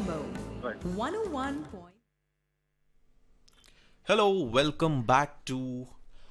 Rainbow Right. 101. Point. Hello, welcome back to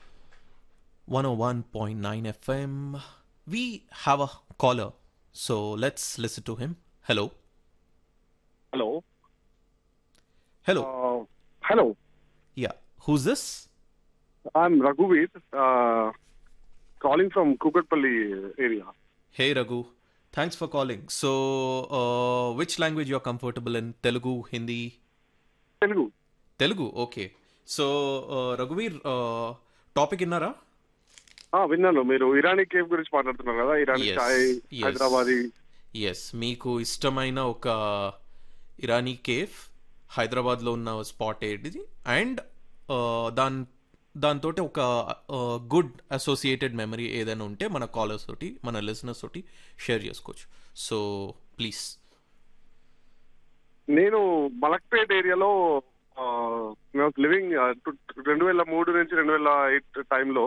101.9 FM. We have a caller, so let's listen to him. Hello. Hello. Hello. Uh, hello. yeah. Who's this? I'm Raghuveer, uh, calling from Kukatpalli area. Hey, Raghu. Thanks for calling. So, uh, which language you're comfortable in? Telugu, Hindi? Telugu Telugu, okay. So, uh, Raghuveer, uh, topic ఇన్నారా ఆ, విన్నాను మీరు Irani cave గురించి మాట్లాడుతున్నారు కదా Irani Yes, chai yes. Hyderabadi yes మీకు ఇష్టమైన ఒక Irani cafe హైదరాబాద్లో ఉన్న స్పాట్ ఏంటిది అండ్ దాని దాంతో ఒక గుడ్ అసోసియేటెడ్ మెమరీ ఏదైనా ఉంటే మన కాలర్స్ తోటి మన లిసనర్స్ తోటి షేర్ చేసుకోవచ్చు సో ప్లీజ్ నేను మలక్పేట్ ఏరియాలో లివింగ్ రెండు వేల మూడు నుంచి రెండు వేల ఎయిట్ టైంలో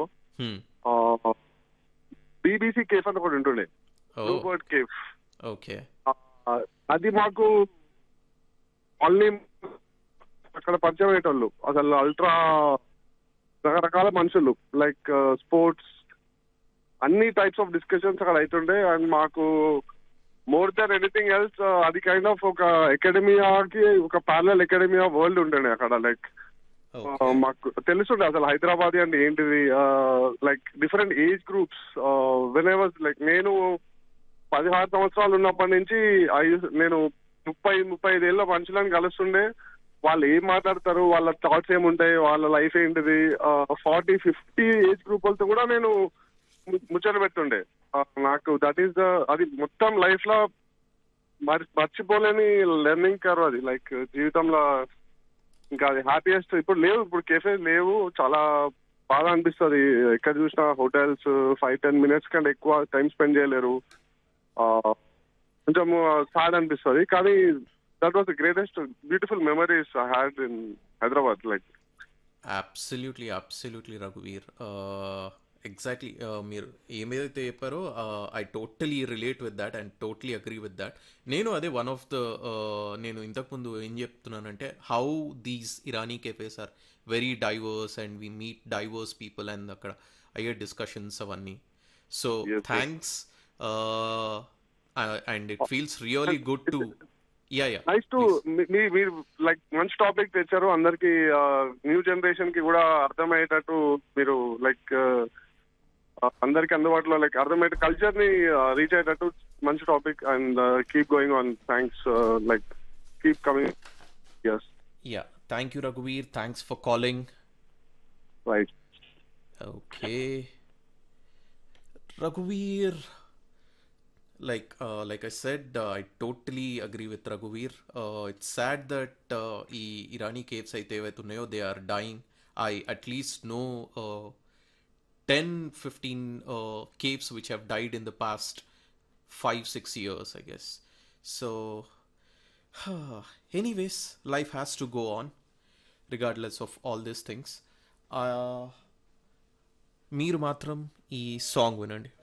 బీబీసీ కేఫ్ అని ఒకటి ఉంటుండే బ్లూ బర్డ్ కేఫ్ ఓకే అది మాకు ఓన్లీ అక్కడ పరిచయం అయ్యేటోళ్ళు అసలు అల్ట్రా రకరకాల మనుషులు లైక్ స్పోర్ట్స్ అన్ని టైప్స్ ఆఫ్ డిస్కషన్స్ అక్కడ అవుతుండే అండ్ మాకు మోర్ దెన్ ఎనీథింగ్ ఎల్స్ అది కైండ్ ఆఫ్ ఒక అకాడమియాకి ఒక ప్యారల్ అకాడమియా వరల్డ్ ఉండే అక్కడ లైక్ మాకు తెలుసుండే అసలు హైదరాబాద్ అంటే ఏంటిది like different age groups when I was like నేను పదిహారు సంవత్సరాలు ఉన్నప్పటి నుంచి I used- నేను ముప్పై ముప్పై ఐదేళ్ళ మనుషులను కలుస్తుండే వాళ్ళు ఏం మాట్లాడతారు వాళ్ళ థాట్స్ ఏముంటాయి వాళ్ళ లైఫ్ ఏంటిది ఫార్టీ ఫిఫ్టీ ఏజ్ గ్రూప్ వాళ్ళతో కూడా నేను ము- ముచ్చట పెట్టుండే ఆ, నాకు దట్ ఈస్ ద అది మొత్తం లైఫ్ లో మరి మర్చిపోలేని లెర్నింగ్ కర్వ్ అది లైక్ జీవితంలో ఇంకా అది హ్యాపీయెస్ట్ ఇప్పుడు లేవు ఇప్పుడు కేఫే లేవు చాలా బాగా అనిపిస్తుంది ఎక్కడ చూసినా హోటల్స్ ఫైవ్ టెన్ మినిట్స్ కంటే ఎక్కువ టైం స్పెండ్ చేయలేరు ఆ, కొంచెం సాడ్ అనిపిస్తుంది కానీ that was the greatest beautiful memories I had in Hyderabad like absolutely absolutely రఘువీర్ ఎగ్జాక్ట్లీ మీరు ఏమైతే చెప్పారో I totally relate with that and totally agree with that నేను అదే వన్ ఆఫ్ ద నేను ఇంతకుముందు ఏం చెప్తున్నానంటే how these Irani cafes are very diverse and we meet diverse people and అక్కడ అయ్యే డిస్కషన్స్ అవన్నీ so Yes, yes. Thanks and it feels really good to yeah yeah nice to మీ మీరు లైక్ మంచి టాపిక్ తెచ్చారు అందరికి న్యూ జనరేషన్ కి కూడా అర్థమయ్యేటట్టు మీరు లైక్ అందరికి అందుబాటులో లైక్ అర్థమయ్యే కల్చర్ ని రీచ్ అయ్యేటట్టు మంచి topic and keep going on thanks like keep coming yes yeah thank you రఘువీర్ thanks for calling right Okay. Raghuveer, like uh, like I said, uh, I totally agree with Raghuveer. Uh, it's sad that uh, ఈ Irani caves అయితే ఏవైతే ఉన్నాయో they are dying I at least know ten fifteen caves which have died in the past five six years I guess so anyways life has to go on regardless of all these things మీరు మాత్రం ఈ song వినండి